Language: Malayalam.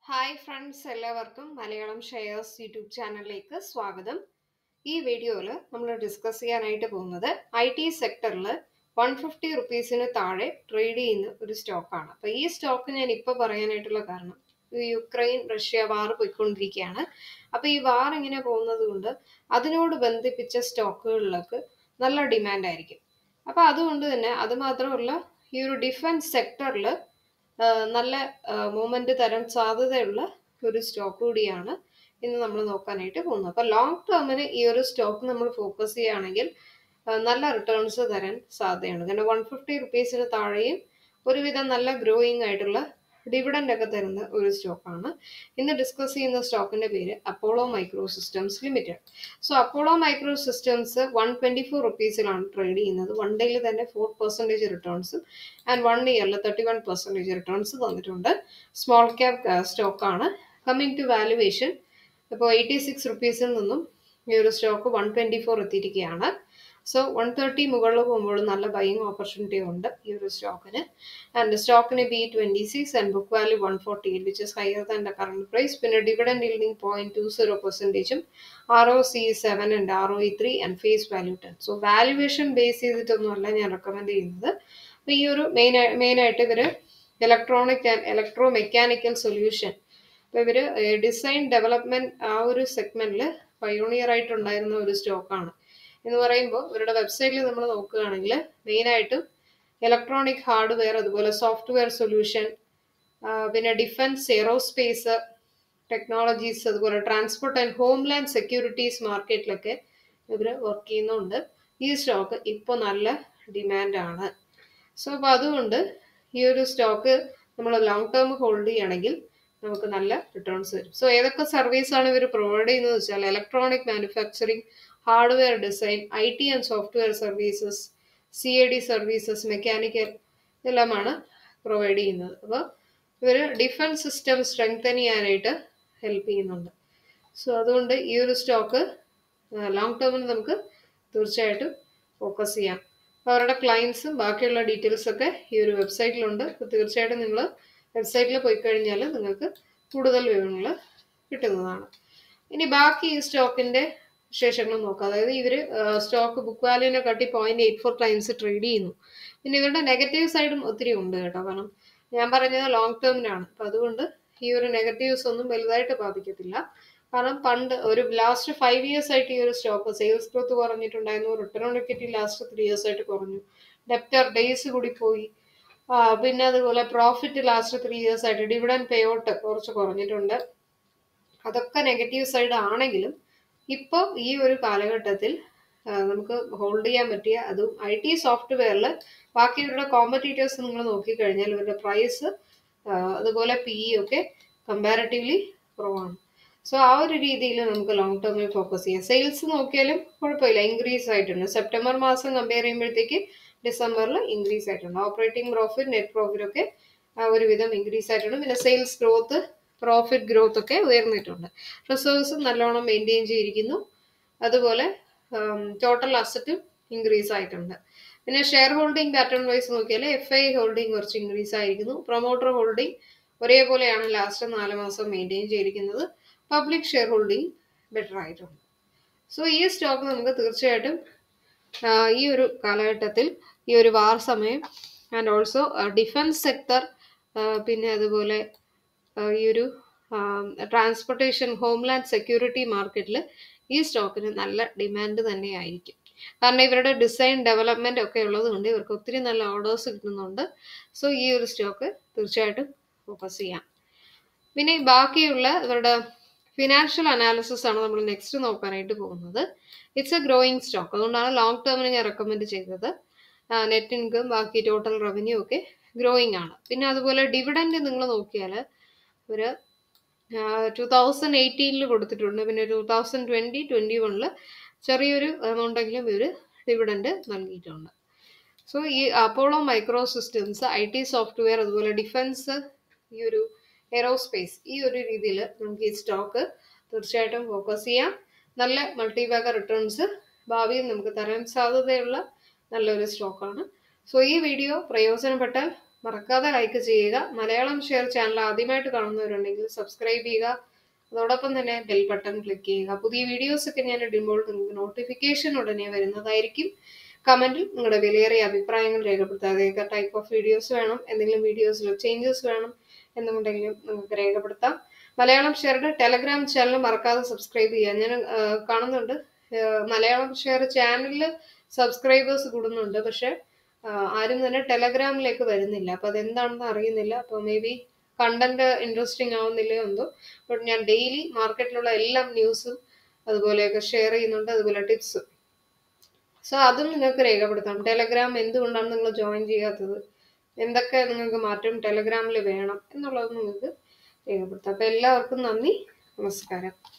ഹായ് ഫ്രണ്ട്സ് എല്ലാവർക്കും മലയാളം ഷെയർസ് യൂട്യൂബ് ചാനലിലേക്ക് സ്വാഗതം ഈ വീഡിയോയിൽ നമ്മൾ ഡിസ്കസ് ചെയ്യാനായിട്ട് പോകുന്നത് ഐ ടി സെക്ടറിൽ വൺ ഫിഫ്റ്റി റുപ്പീസിന് താഴെ ട്രേഡ് ചെയ്യുന്ന ഒരു സ്റ്റോക്കാണ് അപ്പോൾ ഈ സ്റ്റോക്ക് ഞാൻ ഇപ്പോൾ പറയാനായിട്ടുള്ള കാരണം ഈ യുക്രൈൻ റഷ്യ വാർ പോയിക്കൊണ്ടിരിക്കുകയാണ് അപ്പോൾ ഈ വാർ ഇങ്ങനെ പോകുന്നത് കൊണ്ട് അതിനോട് ബന്ധിപ്പിച്ച സ്റ്റോക്കുകളിലേക്ക് നല്ല ഡിമാൻഡ് ആയിരിക്കും അപ്പോൾ അതുകൊണ്ട് തന്നെ അത് മാത്രമല്ല ഈ ഒരു ഡിഫൻസ് സെക്ടറിൽ നല്ല മൂവ്മെന്റ് തരാൻ സാധ്യതയുള്ള ഒരു സ്റ്റോക്ക് കൂടിയാണ് ഇന്ന് നമ്മൾ നോക്കാനായിട്ട് പോകുന്നത് അപ്പോൾ ലോങ് ടേമിന് ഈ ഒരു സ്റ്റോക്ക് നമ്മൾ ഫോക്കസ് ചെയ്യുകയാണെങ്കിൽ ആ, നല്ല റിട്ടേൺസ് തരാൻ സാധ്യതയുണ്ട് കാരണം വൺ ഫിഫ്റ്റി റുപ്പീസിന് താഴെയും ഒരുവിധം നല്ല ഗ്രോയിങ് ആയിട്ടുള്ള ഡിവിഡൻഡ് ഒക്കെ തരുന്ന ഒരു സ്റ്റോക്കാണ് ഇന്ന് ഡിസ്കസ് ചെയ്യുന്ന സ്റ്റോക്കിന്റെ പേര് Apollo micro systems limited so Apollo micro systems one twenty four റുപ്പീസിലാണ് ട്രേഡ് ചെയ്യുന്നത് വൺ ഡേയിൽ തന്നെ ഫോർ പെർസെൻറ്റേജ് റിട്ടേൺസും ആൻഡ് വൺ ഇയറിൽ തേർട്ടി വൺ പെർസെൻറ്റേജ് റിട്ടേൺസ് തന്നിട്ടുണ്ട് സ്മോൾ ക്യാപ് സ്റ്റോക്കാണ് കമ്മിങ് ടു വാലുവേഷൻ ഇപ്പോൾ എയ്റ്റി സിക്സ് റുപ്പീസിൽ നിന്നും ഈ ഒരു സ്റ്റോക്ക് വൺ ട്വൻറ്റി ഫോർ എത്തിയിരിക്കുകയാണ് സോ വൺ തേർട്ടി മുകളിൽ പോകുമ്പോൾ നല്ല ബൈയിങ് ഓപ്പർച്യൂണിറ്റി ഉണ്ട് ഈ ഒരു സ്റ്റോക്കിന് ആൻഡ് സ്റ്റോക്കിന് B twenty six and book value one forty eight which is higher than the current price പിന്നെ dividend yielding point two zero പെർസെൻറ്റേജും R O C seven and R O E three and face value ten so valuation base ചെയ്തിട്ടൊന്നുമല്ല ഞാൻ റെക്കമെൻഡ് ചെയ്യുന്നത് അപ്പോൾ ഈ ഒരു മെയിൻ മെയിനായിട്ട് ഇവർ electronic and electromechanical solution അപ്പോൾ ഇവർ ഡിസൈൻ ഡെവലപ്മെന്റ് ആ ഒരു സെഗ്മെന്റിൽ പയോണിയർ ആയിട്ടുണ്ടായിരുന്ന ഒരു സ്റ്റോക്കാണ് എന്ന് പറയുമ്പോൾ ഇവരുടെ വെബ്സൈറ്റിൽ നമ്മൾ നോക്കുകയാണെങ്കിൽ മെയിനായിട്ടും ഇലക്ട്രോണിക് ഹാർഡ്വെയർ അതുപോലെ സോഫ്റ്റ്വെയർ സൊല്യൂഷൻ പിന്നെ ഡിഫൻസ് എയറോസ്പേസ് ടെക്നോളജീസ് അതുപോലെ ട്രാൻസ്പോർട്ട് ആൻഡ് ഹോംലാൻഡ് സെക്യൂരിറ്റീസ് മാർക്കറ്റിലൊക്കെ ഇവർ വർക്ക് ചെയ്യുന്നുണ്ട് ഈ സ്റ്റോക്ക് ഇപ്പോൾ നല്ല ഡിമാൻഡാണ് സോ അപ്പോൾ അതുകൊണ്ട് ഈ ഒരു സ്റ്റോക്ക് നമ്മൾ ലോങ് ടേം ഹോൾഡ് ചെയ്യുകയാണെങ്കിൽ നമുക്ക് നല്ല റിട്ടേൺസ് വരും സോ ഏതൊക്കെ സർവീസാണ് ഇവർ പ്രൊവൈഡ് ചെയ്യുന്നത് വെച്ചാൽ electronic manufacturing hardware design I T and software services C A D services mechanical ഇതെല്ലാമാണ് പ്രൊവൈഡ് ചെയ്യുന്നത് അപ്പോൾ ഇവർ ഡിഫൻസ് സിസ്റ്റം സ്ട്രെങ്തൻ ചെയ്യാനായിട്ട് ഹെൽപ്പ് ചെയ്യുന്നുണ്ട് സോ അതുകൊണ്ട് ഈ ഒരു സ്റ്റോക്ക് ലോങ് ടേമിൽ നമുക്ക് തീർച്ചയായിട്ടും ഫോക്കസ് ചെയ്യാം അപ്പോൾ അവരുടെ ക്ലയൻസും ബാക്കിയുള്ള ഡീറ്റെയിൽസ് ഒക്കെ ഈ ഒരു വെബ്സൈറ്റിലുണ്ട് അപ്പോൾ തീർച്ചയായിട്ടും നിങ്ങൾ വെബ്സൈറ്റിൽ പോയി കഴിഞ്ഞാൽ നിങ്ങൾക്ക് കൂടുതൽ വിവരങ്ങൾ കിട്ടുന്നതാണ് ഇനി ബാക്കി ഈ സ്റ്റോക്കിൻ്റെ വിശേഷങ്ങൾ നോക്കാം അതായത് ഇവർ സ്റ്റോക്ക് ബുക്ക് വാല്യൂവിനെ കാട്ടി point eight four times trade ചെയ്യുന്നു പിന്നെ ഇവരുടെ നെഗറ്റീവ് സൈഡും ഒത്തിരി ഉണ്ട് കേട്ടോ കാരണം ഞാൻ പറഞ്ഞത് ലോങ് ടേമിനാണ് അപ്പം അതുകൊണ്ട് ഈ ഒരു നെഗറ്റീവ്സ് ഒന്നും വലുതായിട്ട് ബാധിക്കത്തില്ല കാരണം പണ്ട് ഒരു ലാസ്റ്റ് ഫൈവ് ഇയേഴ്സ് ആയിട്ട് ഈ ഒരു സ്റ്റോക്ക് സെയിൽസ് ഗ്രോത്ത് കുറഞ്ഞിട്ടുണ്ടായിരുന്നു return on equity last three years ആയിട്ട് കുറഞ്ഞു ഡെപ്റ്റർ ഡേയ്സ് കൂടി പോയി ആ, പിന്നെ അതുപോലെ പ്രോഫിറ്റ് ലാസ്റ്റ് ത്രീ ഇയേഴ്സ് ആയിട്ട് ഡിവിഡൻ പേ ഔട്ട് കുറച്ച് കുറഞ്ഞിട്ടുണ്ട് അതൊക്കെ നെഗറ്റീവ് സൈഡ് ആണെങ്കിലും ഇപ്പോൾ ഈ ഒരു കാലഘട്ടത്തിൽ ആ, നമുക്ക് ഹോൾഡ് ചെയ്യാൻ പറ്റിയ അതും ഐ ടി സോഫ്റ്റ്വെയറിൽ ബാക്കി ഇവരുടെ കോമ്പറ്റീറ്റേഴ്സ് നിങ്ങൾ നോക്കിക്കഴിഞ്ഞാൽ ഇവരുടെ പ്രൈസ് അതുപോലെ പി ഇ ഒക്കെ കമ്പാരിറ്റീവ്ലി കുറവാണ് സോ ആ ഒരു രീതിയിൽ നമുക്ക് ലോങ് ടേമിൽ ഫോക്കസ് ചെയ്യാം സെയിൽസ് നോക്കിയാലും കുഴപ്പമില്ല ഇൻക്രീസ് ആയിട്ടുണ്ട് സെപ്റ്റംബർ മാസം കമ്പയർ ചെയ്യുമ്പോഴത്തേക്ക് ഡിസംബറിൽ ഇൻക്രീസ് ആയിട്ടുണ്ട് ഓപ്പറേറ്റിംഗ് പ്രോഫിറ്റ് നെറ്റ് പ്രോഫിറ്റ് ഒക്കെ ആ, ഒരുവിധം ഇൻക്രീസ് ആയിട്ടുണ്ട് പിന്നെ സെയിൽസ് ഗ്രോത്ത് പ്രോഫിറ്റ് ഗ്രോത്ത് ഒക്കെ ഉയർന്നിട്ടുണ്ട് റിസർവ്സും നല്ലോണം മെയിൻറ്റെയിൻ ചെയ്തിരിക്കുന്നു അതുപോലെ ടോട്ടൽ അസറ്റും ഇൻക്രീസ് ആയിട്ടുണ്ട് പിന്നെ ഷെയർ ഹോൾഡിംഗ് പാറ്റേൺ വൈസ് നോക്കിയാൽ എഫ് ഐ ഹോൾഡിംഗ് കുറച്ച് ഇൻക്രീസ് ആയിരിക്കുന്നു പ്രൊമോട്ടർ ഹോൾഡിംഗ് ഒരേപോലെയാണ് ലാസ്റ്റ് നാല് മാസം മെയിൻറ്റെയിൻ ചെയ്തിരിക്കുന്നത് പബ്ലിക് ഷെയർ ഹോൾഡിംഗ് ബെറ്റർ ആയിട്ടുണ്ട് സോ ഈ സ്റ്റോക്ക് നമുക്ക് തീർച്ചയായിട്ടും ആ, ഈ ഒരു കാലഘട്ടത്തിൽ ഈ ഒരു വാർ സമയം ആൻഡ് ഓൾസോ ഡിഫൻസ് സെക്ടർ പിന്നെ അതുപോലെ ആ, ഈ ഒരു ട്രാൻസ്പോർട്ടേഷൻ ഹോംലാൻഡ് സെക്യൂരിറ്റി മാർക്കറ്റിൽ ഈ സ്റ്റോക്കിന് നല്ല ഡിമാൻഡ് തന്നെയായിരിക്കും കാരണം ഇവരുടെ ഡിസൈൻ ഡെവലപ്മെന്റ് ഒക്കെ ഉള്ളത് കൊണ്ട് ഇവർക്ക് ഒത്തിരി നല്ല ഓർഡേഴ്സ് കിട്ടുന്നുണ്ട് സോ ഈ ഒരു സ്റ്റോക്ക് തീർച്ചയായിട്ടും ഫോക്കസ് ചെയ്യാം പിന്നെ ഈ ബാക്കിയുള്ള ഇവരുടെ ഫിനാൻഷ്യൽ അനാലിസിസ് ആണ് നമ്മൾ നെക്സ്റ്റ് നോക്കാനായിട്ട് പോകുന്നത് ഇറ്റ്സ് എ ഗ്രോയിങ് സ്റ്റോക്ക് അതുകൊണ്ടാണ് ലോങ് ടേമിന് ഞാൻ റെക്കമെൻഡ് ചെയ്തത് നെറ്റ് ഇൻകം ബാക്കി ടോട്ടൽ റവന്യൂ ഒക്കെ ഗ്രോയിങ് ആണ് പിന്നെ അതുപോലെ ഡിവിഡൻഡ് നിങ്ങൾ നോക്കിയാൽ ഒരു ടു തൗസൻഡ് എയ്റ്റീനിൽ കൊടുത്തിട്ടുണ്ട് പിന്നെ ടു തൗസൻഡ് ട്വൻറ്റി ട്വൻറ്റി വണ്ണിൽ ചെറിയൊരു എമൗണ്ടെങ്കിലും ഇവർ ഡിവിഡൻഡ് നൽകിയിട്ടുണ്ട് സോ ഈ Apollo micro systems I T software അതുപോലെ ഡിഫൻസ് ഈ ഒരു എയറോസ്പേസ് ഈ ഒരു രീതിയിൽ നമുക്ക് ഈ സ്റ്റോക്ക് തീർച്ചയായിട്ടും ഫോക്കസ് ചെയ്യാം നല്ല മൾട്ടിബാഗർ റിട്ടേൺസ് ഭാവിയിൽ നമുക്ക് തരാൻ സാധ്യതയുള്ള നല്ലൊരു സ്റ്റോക്കാണ് സോ ഈ വീഡിയോ പ്രയോജനപ്പെട്ടാൽ മറക്കാതെ ലൈക്ക് ചെയ്യുക മലയാളം ഷെയർ ചാനൽ ആദ്യമായിട്ട് കാണുന്നവരുണ്ടെങ്കിൽ സബ്സ്ക്രൈബ് ചെയ്യുക അതോടൊപ്പം തന്നെ ബെൽ ബട്ടൺ ക്ലിക്ക് ചെയ്യുക പുതിയ വീഡിയോസ് ഒക്കെ ഞാൻ ഇടുമ്പോൾ നിങ്ങൾക്ക് നോട്ടിഫിക്കേഷൻ ഉടനെ വരുന്നതായിരിക്കും കമന്റിൽ നിങ്ങളുടെ വിലയേറിയ അഭിപ്രായങ്ങൾ രേഖപ്പെടുത്തുക ഏതൊക്കെ ടൈപ്പ് ഓഫ് വീഡിയോസ് വേണം എന്തെങ്കിലും വീഡിയോസിൽ ചേഞ്ചസ് വേണം എന്നുണ്ടെങ്കിലും നിങ്ങൾക്ക് രേഖപ്പെടുത്താം മലയാളം ഷെയറുടെ ടെലഗ്രാം ചാനൽ മറക്കാതെ സബ്സ്ക്രൈബ് ചെയ്യുക ഞാൻ ആ, കാണുന്നുണ്ട് ആ, മലയാളം ഷെയർ ചാനലിൽ സബ്സ്ക്രൈബേഴ്സ് കൂടുന്നുണ്ട് പക്ഷെ ആ, ആരും തന്നെ ടെലഗ്രാമിലേക്ക് വരുന്നില്ല അപ്പൊ അതെന്താണെന്ന് അറിയുന്നില്ല അപ്പൊ മേ ബി കണ്ടന്റ് ഇൻട്രസ്റ്റിംഗ് ആവുന്നില്ലയോ എന്തോ ബട്ട് ഞാൻ ഡെയിലി മാർക്കറ്റിലുള്ള എല്ലാം ന്യൂസും അതുപോലെയൊക്കെ ഷെയർ ചെയ്യുന്നുണ്ട് അതുപോലെ ടിപ്സും സോ അതും നിങ്ങൾക്ക് രേഖപ്പെടുത്താം ടെലഗ്രാം എന്തുകൊണ്ടാണ് നിങ്ങൾ ജോയിൻ ചെയ്യാത്തത് എന്തൊക്കെ നിങ്ങൾക്ക് മാറ്റം ടെലഗ്രാമിൽ വേണം എന്നുള്ളത് നിങ്ങൾക്ക് രേഖപ്പെടുത്താം അപ്പൊ എല്ലാവർക്കും നന്ദി നമസ്കാരം